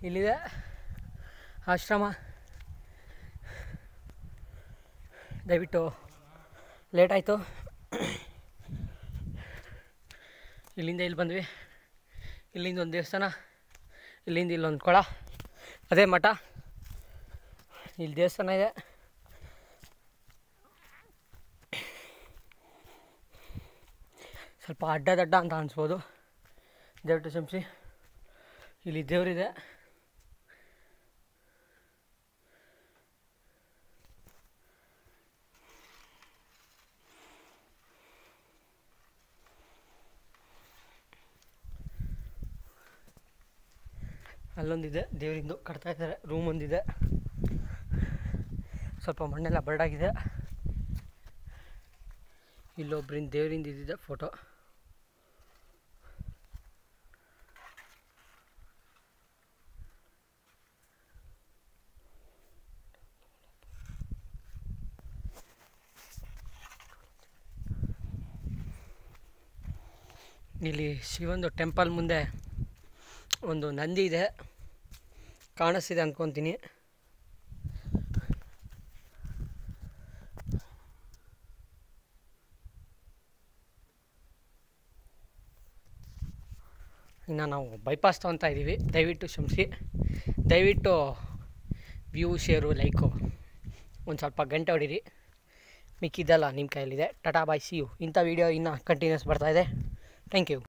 ಇಲ್ಲಿದೆ ಆಶ್ರಮ ದಯವಿಟ್ಟು ಲೇಟ್ ಆಯಿತು ಇಲ್ಲಿಂದ ಇಲ್ಲಿ ಬಂದ್ವಿ ಇಲ್ಲಿಂದ ಒಂದು ದೇವಸ್ಥಾನ ಇಲ್ಲಿಂದ ಇಲ್ಲೊಂದು ಕೊಳ ಅದೇ ಮಠ ಇಲ್ಲಿ ದೇವಸ್ಥಾನ ಇದೆ ಸ್ವಲ್ಪ ಅಡ್ಡದಡ್ಡ ಅಂತ ಅನಿಸ್ಬೋದು ದಯವಿಟ್ಟು ಕ್ಷಮಿಸಿ ಇಲ್ಲಿ ದೇವರಿದೆ ಅಲ್ಲೊಂದಿದೆ ದೇವರಿಂದು ಕಟ್ತಾ ಇದ್ದಾರೆ ರೂಮ್ ಒಂದಿದೆ ಸ್ವಲ್ಪ ಮಣ್ಣೆಲ್ಲ ಬರ್ಡಾಗಿದೆ ಇಲ್ಲೊಬ್ರಿಂದ ದೇವರಿಂದ ಇದ್ದಿದೆ ಫೋಟೋ ಇಲ್ಲಿ ಶಿವಂದು ಟೆಂಪಲ್ ಮುಂದೆ ಒಂದು ನಂದಿ ಇದೆ ಕಾಣಿಸ್ತಿದೆ ಅಂದ್ಕೊತೀನಿ ಇನ್ನು ನಾವು ಬೈಪಾಸ್ ತೊಗೊತಾ ಇದ್ದೀವಿ ದಯವಿಟ್ಟು ಕ್ಷಮಿಸಿ ದಯವಿಟ್ಟು ವ್ಯೂ ಶೇರು ಲೈಕು ಒಂದು ಸ್ವಲ್ಪ ಗಂಟೆ ಹೊಡೀರಿ ಮಿಕ್ಕಿದ್ದಲ್ಲ ನಿಮ್ಮ ಕೈಯಲ್ಲಿದೆ ಟಾಟಾ ಬಾಯ್ ಸಿ ಯು ಇಂಥ ವೀಡಿಯೋ ಇನ್ನೂ ಕಂಟಿನ್ಯೂಸ್ ಬರ್ತಾಯಿದೆ ಥ್ಯಾಂಕ್ ಯು